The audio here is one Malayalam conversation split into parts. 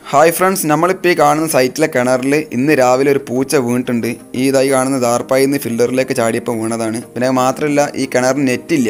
ഹായ് ഫ്രണ്ട്സ് നമ്മളിപ്പോൾ ഈ കാണുന്ന സൈറ്റിലെ കിണറിൽ ഇന്ന് രാവിലെ ഒരു പൂച്ച വീണിട്ടുണ്ട് ഈ ഇതായി കാണുന്ന ദാർപ്പായിൽ നിന്ന് ഫിൽറ്ററിലേക്ക് ചാടിയപ്പോൾ വീണതാണ് പിന്നെ അത് മാത്രമല്ല ഈ കിണറിന് നെറ്റില്ല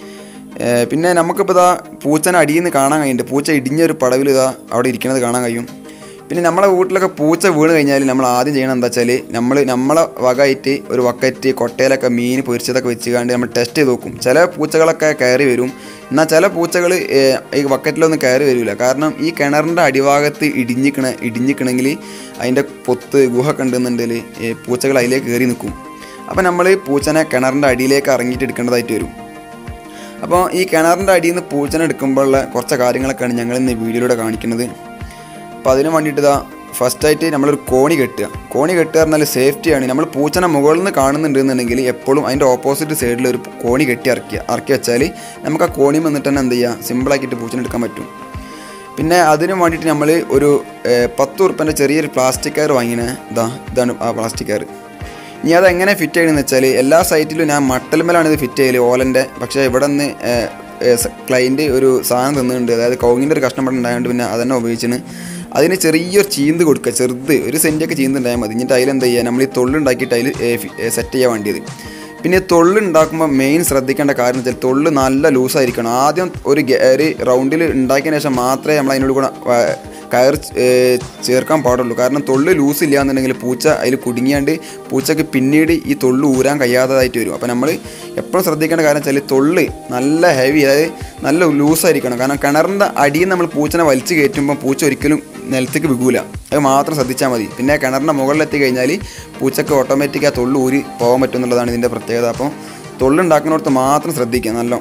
ഏഹ് പിന്നെ നമുക്കിപ്പോൾ ഇതാ പൂച്ചനെ അടിയിൽ നിന്ന് കാണാൻ കഴിയുന്നുണ്ട് പൂച്ച ഇടിഞ്ഞൊരു പടവിൽ ഇതാ അവിടെ ഇരിക്കുന്നത് കാണാൻ കഴിയും പിന്നെ നമ്മളെ വീട്ടിലൊക്കെ പൂച്ച വീണ് കഴിഞ്ഞാൽ നമ്മൾ ആദ്യം ചെയ്യണം എന്താ വെച്ചാൽ നമ്മൾ നമ്മളെ വകയായിട്ട് ഒരു വക്കറ്റ് കൊട്ടയിലൊക്കെ മീൻ പൊരിച്ചതൊക്കെ വെച്ചുകൊണ്ട് നമ്മൾ ടെസ്റ്റ് ചെയ്ത് നോക്കും ചില പൂച്ചകളൊക്കെ കയറി വരും എന്നാൽ ചില പൂച്ചകൾ ഈ വക്കറ്റിലൊന്നും കയറി വരില്ല കാരണം ഈ കിണറിൻ്റെ അടിഭാഗത്ത് ഇടിഞ്ഞിക്കണ ഇടിഞ്ഞിക്കണമെങ്കിൽ അതിൻ്റെ പൊത്ത് ഗുഹ ഒക്കെ ഉണ്ടെന്നുണ്ടെങ്കിൽ പൂച്ചകൾ അതിലേക്ക് കയറി നിൽക്കും അപ്പോൾ നമ്മൾ പൂച്ചനെ കിണറിൻ്റെ അടിയിലേക്ക് ഇറങ്ങിയിട്ട് എടുക്കേണ്ടതായിട്ട് വരും അപ്പോൾ ഈ കിണറിൻ്റെ അടിയിൽ നിന്ന് പൂച്ചനെ എടുക്കുമ്പോഴുള്ള കുറച്ച് കാര്യങ്ങളൊക്കെയാണ് ഞങ്ങൾ ഇന്ന് വീഡിയോയിലൂടെ കാണിക്കുന്നത് അപ്പോൾ അതിന് വേണ്ടിയിട്ട് ഇതാ ഫസ്റ്റായിട്ട് നമ്മളൊരു കോണി കെട്ടുക കോണി കെട്ടുക പറഞ്ഞാൽ സേഫ്റ്റിയാണ് നമ്മൾ പൂച്ചനെ മുകളിൽ നിന്ന് കാണുന്നുണ്ടെന്നുണ്ടെങ്കിൽ എപ്പോഴും അതിൻ്റെ ഓപ്പോസിറ്റ് സൈഡിൽ ഒരു കോണി കെട്ടി ഇറക്കി ഇറക്കി വെച്ചാൽ നമുക്ക് ആ കോണി വന്നിട്ട് തന്നെ എന്ത് ചെയ്യുക സിമ്പിളാക്കിയിട്ട് പൂച്ചനെ എടുക്കാൻ പറ്റും പിന്നെ അതിന് വേണ്ടിയിട്ട് നമ്മൾ ഒരു ഏഹ്, പത്ത് ഉറുപ്പൻ്റെ ചെറിയൊരു പ്ലാസ്റ്റിക് കയർ വാങ്ങിനെ ഇതാ ഇതാണ് ആ പ്ലാസ്റ്റിക് കയർ ഇനി അത് എങ്ങനെ ഫിറ്റ് ചെയ്യണമെന്ന് വെച്ചാൽ എല്ലാ സൈറ്റിലും ഞാൻ മട്ടൽമേലാണ് ഇത് ഫിറ്റ് ചെയ്യല് ഓലൻ്റെ പക്ഷേ ഇവിടെ നിന്ന് ക്ലൈൻറ്റ് ഒരു സാധനം തന്നിട്ടുണ്ട് അതായത് കൗങ്ങിൻ്റെ ഒരു കഷ്ണം ഇവിടെ ഉണ്ടായതുകൊണ്ട് പിന്നെ അതന്നെ ഉപയോഗിച്ചിന് അതിന് ചെറിയൊരു ചീന്ത് കൊടുക്കുക ചെറുത് ഒരു സെൻറ്റൊക്കെ ചീന്ത് ഉണ്ടായാൽ മതി എന്നിട്ട് അതിൽ എന്താ ചെയ്യുക നമ്മൾ ഈ തൊള്ളുണ്ടാക്കിയിട്ട് അതിൽ സെറ്റ് ചെയ്യാൻ വേണ്ടിയത് പിന്നെ തൊള്ള് ഉണ്ടാക്കുമ്പോൾ മെയിൻ ശ്രദ്ധിക്കേണ്ട കാര്യം എന്ന് വെച്ചാൽ തൊള്ള് നല്ല ലൂസായിരിക്കണം ആദ്യം ഒരു ഗ- ഒരു റൗണ്ടിൽ ഉണ്ടാക്കിയതിന് ശേഷം മാത്രമേ നമ്മൾ അതിനോട് കൂടെ വ- കയർ ഏ, ചേർക്കാൻ പാടുള്ളൂ കാരണം തൊള്ള് ലൂസ് ഇല്ല എന്നുണ്ടെങ്കിൽ പൂച്ച അതിൽ കുടുങ്ങിയാണ്ട് പൂച്ചക്ക് പിന്നീട് ഈ തൊള്ള് ഊരാൻ കഴിയാത്തതായിട്ട് വരും അപ്പോൾ നമ്മൾ എപ്പോഴും ശ്രദ്ധിക്കേണ്ട കാര്യം വെച്ചാൽ തൊള്ള് നല്ല ഹെവി അതായത് നല്ല ലൂസായിരിക്കണം കാരണം കിണറിൻ്റെ അടിയിൽ നമ്മൾ പൂച്ചനെ വലിച്ചു കയറ്റുമ്പോൾ പൂച്ച ഒരിക്കലും നിലത്തേക്ക് വികൂല അത് മാത്രം ശ്രദ്ധിച്ചാൽ മതി പിന്നെ കിണറിൻ്റെ മുകളിലെത്തി കഴിഞ്ഞാൽ പൂച്ചക്ക് ഓട്ടോമാറ്റിക് ആ തൊള്ള് ഊരി പോകാൻ പറ്റും എന്നുള്ളതാണ് ഇതിൻ്റെ പ്രത്യേകത അപ്പോൾ തൊള്ളുണ്ടാക്കുന്നിടത്ത് മാത്രം ശ്രദ്ധിക്കുക നല്ല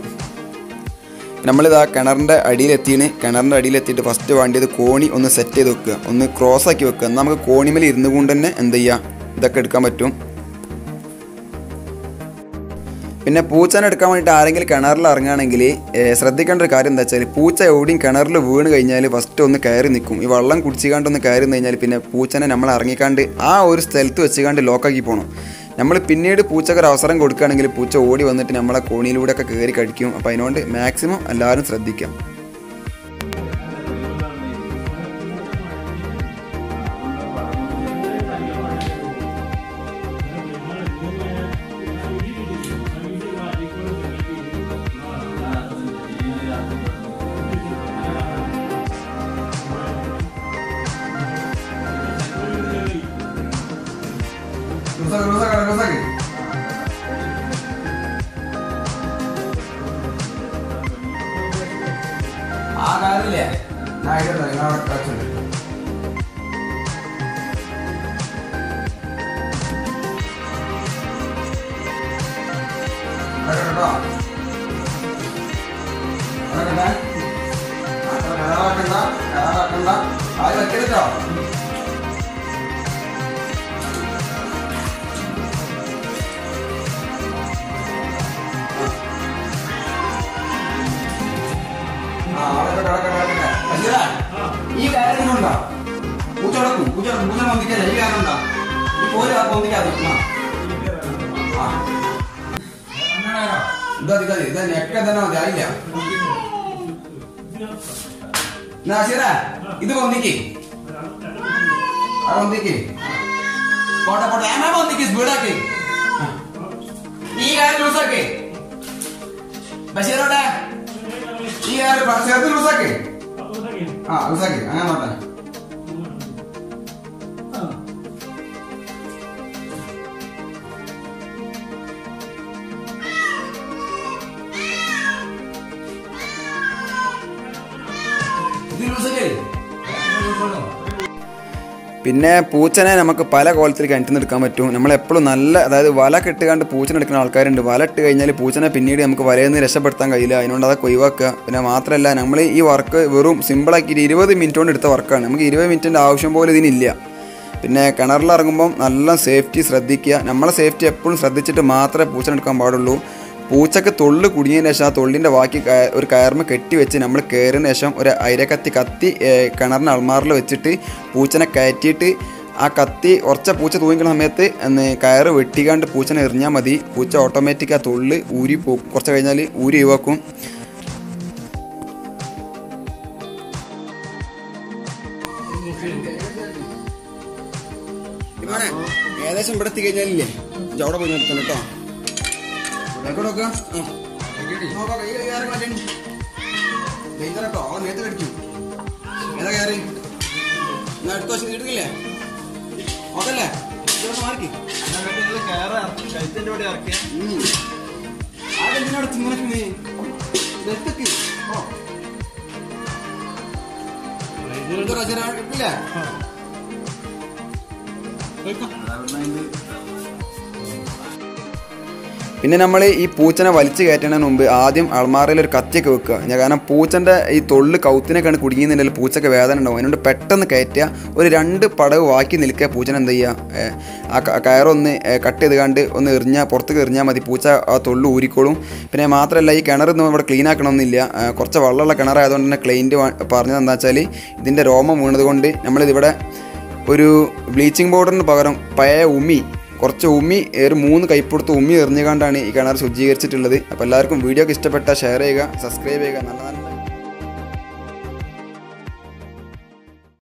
നമ്മളിത് ആ കിണറിൻ്റെ അടിയിലെത്തിയാണ് കിണറിൻ്റെ അടിയിലെത്തിയിട്ട് ഫസ്റ്റ് വേണ്ടിയത് കോണി ഒന്ന് സെറ്റ് ചെയ്ത് വെക്കുക ഒന്ന് ക്രോസ് ആക്കി വെക്കുക എന്നാൽ നമുക്ക് കോണിമേൽ ഇരുന്നു കൊണ്ട് തന്നെ എന്ത് ചെയ്യുക ഇതൊക്കെ എടുക്കാൻ പറ്റും പിന്നെ പൂച്ചനെ എടുക്കാൻ വേണ്ടിയിട്ട് ആരെങ്കിലും കിണറിൽ ഇറങ്ങുകയാണെങ്കിൽ ഏഹ്, ശ്രദ്ധിക്കേണ്ട ഒരു കാര്യം എന്താ വെച്ചാൽ പൂച്ച എവിടെയും കിണറിൽ വീണ് കഴിഞ്ഞാൽ ഫസ്റ്റ് ഒന്ന് കയറി നിൽക്കും ഈ വെള്ളം കുടിച്ചിക്കാണ്ട് ഒന്ന് കയറി നിന്ന് കഴിഞ്ഞാൽ പിന്നെ പൂച്ചനെ നമ്മൾ ഇറങ്ങിക്കാണ്ട് ആ ഒരു സ്ഥലത്ത് വെച്ചുകാണ്ട് ലോക്കാക്കി പോകണം നമ്മൾ പിന്നീട് പൂച്ചക്ക് ഒരു അവസരം കൊടുക്കുകയാണെങ്കിൽ പൂച്ച ഓടി വന്നിട്ട് നമ്മളെ കോണിയിലൂടെ ഒക്കെ കയറി കഴിക്കും അപ്പോൾ അതിനുകൊണ്ട് മാക്സിമം എല്ലാവരും ശ്രദ്ധിക്കാം ആ കാര്യമില്ലേ ഞാൻ ആയിക്കോട്ടെ നിങ്ങളവിടെ കളിച്ചുണ്ട് കേട്ടോ അതൊക്കെ കരാറാക്കണ്ട കരാറാക്കണ്ട ആരും വെക്കരുതോ ആ അവിടെ കിടക്കട്ടെ കിടക്കട്ടെ അശ്വരാ, ഈ കാര്യം ഉണ്ടോ പൂച്ച കിടക്കും പൂച്ച കിടക്കും പൂച്ച പൊന്തിക്കല്ല ഈ കാര്യം ഉണ്ടോ ഈ പോലും ആ പൊന്തിക്കാതെ ആ. ആ. ഇതാ ഇതാ ഇതാ നെക്ക തന്നെ മതി ആയില്ല എന്നാ അശ്വരാ, ഇത് പൊന്തിക്ക് ആ പൊന്തിക്ക് പോട്ടെ പോട്ടെ ഏമാ പൊന്തിക്ക് സ്പീഡാക്കി ഈ കാര്യം ലൂസാക്കി ബഷീറോടെ ഈ കാര്യം ചേർത്ത് ലൂസാക്കി ആ ലൂസാക്കി അങ്ങനെ നോട്ടെ ഇത് ലൂസാക്കി പിന്നെ പൂച്ചനെ നമുക്ക് പല കോലത്തിൽ കിണറ്റിൽ നിന്ന് എടുക്കാൻ പറ്റും നമ്മൾ എപ്പോഴും നല്ല അതായത് വല കെട്ടുകാണ്ട് പൂച്ചനെ എടുക്കുന്ന ആൾക്കാരുണ്ട് വല ഇട്ട് കഴിഞ്ഞാൽ പൂച്ചനെ പിന്നീട് നമുക്ക് വലയിൽ നിന്ന് രക്ഷപ്പെടുത്താൻ കഴിയില്ല അതിനോട് അതൊക്കെ ഒഴിവാക്കുക പിന്നെ മാത്രമല്ല നമ്മൾ ഈ വർക്ക് വെറും സിമ്പിളാക്കിയിട്ട് ഇരുപത് മിനിറ്റ് കൊണ്ട് എടുത്ത വർക്കാണ് നമുക്ക് ഇരുപത് മിനിറ്റിൻ്റെ ആവശ്യം പോലും ഇതിനില്ല പിന്നെ കിണറിലിറങ്ങുമ്പം നല്ല സേഫ്റ്റി ശ്രദ്ധിക്കുക നമ്മളെ സേഫ്റ്റി എപ്പോഴും ശ്രദ്ധിച്ചിട്ട് മാത്രമേ പൂച്ചനെ എടുക്കാൻ പാടുള്ളൂ പൂച്ചക്ക് തൊള്ള് കുടുങ്ങിയതിന് ശേഷം ആ തൊള്ളിൻ്റെ ബാക്കി കയ- ഒരു കയർമ കെട്ടി വെച്ച് നമ്മൾ കയറിന് ശേഷം ഒരു അയിരക്കത്തി കത്തി ഏഹ്, കിണറിന് അൾമാറിൽ വെച്ചിട്ട് പൂച്ചനെ കയറ്റിയിട്ട് ആ കത്തി ഉറച്ച പൂച്ച തൂങ്ങിക്കുന്ന സമയത്ത് എന്ന് കയറ് വെട്ടിക്കാണ്ട് പൂച്ചനെ എറിഞ്ഞാൽ മതി പൂച്ച ഓട്ടോമാറ്റിക് ആ തൊള്ള് ഊരി പോകും കുറച്ച് കഴിഞ്ഞാൽ ഊരി ഒഴിവാക്കും ഇവനെ ഏകദേശം ഇവിടെ എത്തി കഴിഞ്ഞാലില്ലേ ഇജ്ജ് അവിടെ പോയി നിർത്തണം കേട്ടോ നോക്കട്ടെ നോക്കുക നോക്കാം കൈ കയറി മാറ്റണം ഡേഞ്ചർ കേട്ടോ അവളെ നേരത്തെ കടിക്കും ഏതാ കയറി ഞാൻ അടുത്ത വശം കിട്ടുന്നില്ലേ ഓക്കല്ലേ മാർക്ക് അതെന്തിനാണ് തിന്നണക്ക് നെറ്റക്ക് ഓ ഇത് റജറാ കിട്ടില്ലേ പിന്നെ നമ്മൾ ഈ പൂച്ചനെ വലിച്ചു കയറ്റുന്നതിന് മുമ്പ് ആദ്യം അൾമാറയിൽ ഒരു കത്തിയൊക്കെ വെക്കുക ഞാൻ കാരണം പൂച്ചൻ്റെ ഈ തൊള്ള് കൗത്തിനൊക്കെയാണ് കുടുങ്ങിയെന്നുണ്ടെങ്കിൽ പൂച്ചക്ക് വേദന ഉണ്ടാവും അതിനോട് പെട്ടെന്ന് കയറ്റുക ഒരു രണ്ട് പടവ് വാക്കി നിൽക്കുക പൂച്ചനെ എന്ത് ചെയ്യുക ഏ, ആ ക- കയറൊന്ന് ഏ, കട്ട് ചെയ്ത് കണ്ട് ഒന്ന് എറിഞ്ഞാൽ പുറത്തേക്ക് എറിഞ്ഞാൽ മതി പൂച്ച ആ തൊള്ളു ഊരിക്കോളും പിന്നെ മാത്രമല്ല ഈ കിണറൊന്നും ഇവിടെ ക്ലീൻ ആക്കണമെന്നില്ല ഏ, കുറച്ച് വെള്ളമുള്ള കിണറായതുകൊണ്ട് തന്നെ ക്ലൈൻറ്റ് പറഞ്ഞത് എന്താ വെച്ചാൽ ഇതിൻ്റെ രോമം വീണത് കൊണ്ട് നമ്മളിതിവിടെ ഒരു ബ്ലീച്ചിങ് പൗഡറിന് പകരം പഴയ ഉമി കുറച്ച് ഉമ്മി ഒരു മൂന്ന് കൈപ്പെടുത്ത് ഉമ്മി എറിഞ്ഞുകൊണ്ടാണ് ഈ കിണർ ശുചീകരിച്ചിട്ടുള്ളത് അപ്പോൾ എല്ലാവർക്കും വീഡിയോ ഒക്കെ ഇഷ്ടപ്പെട്ടാൽ ഷെയർ ചെയ്യുക സബ്സ്ക്രൈബ് ചെയ്യുക നല്ല നല്ല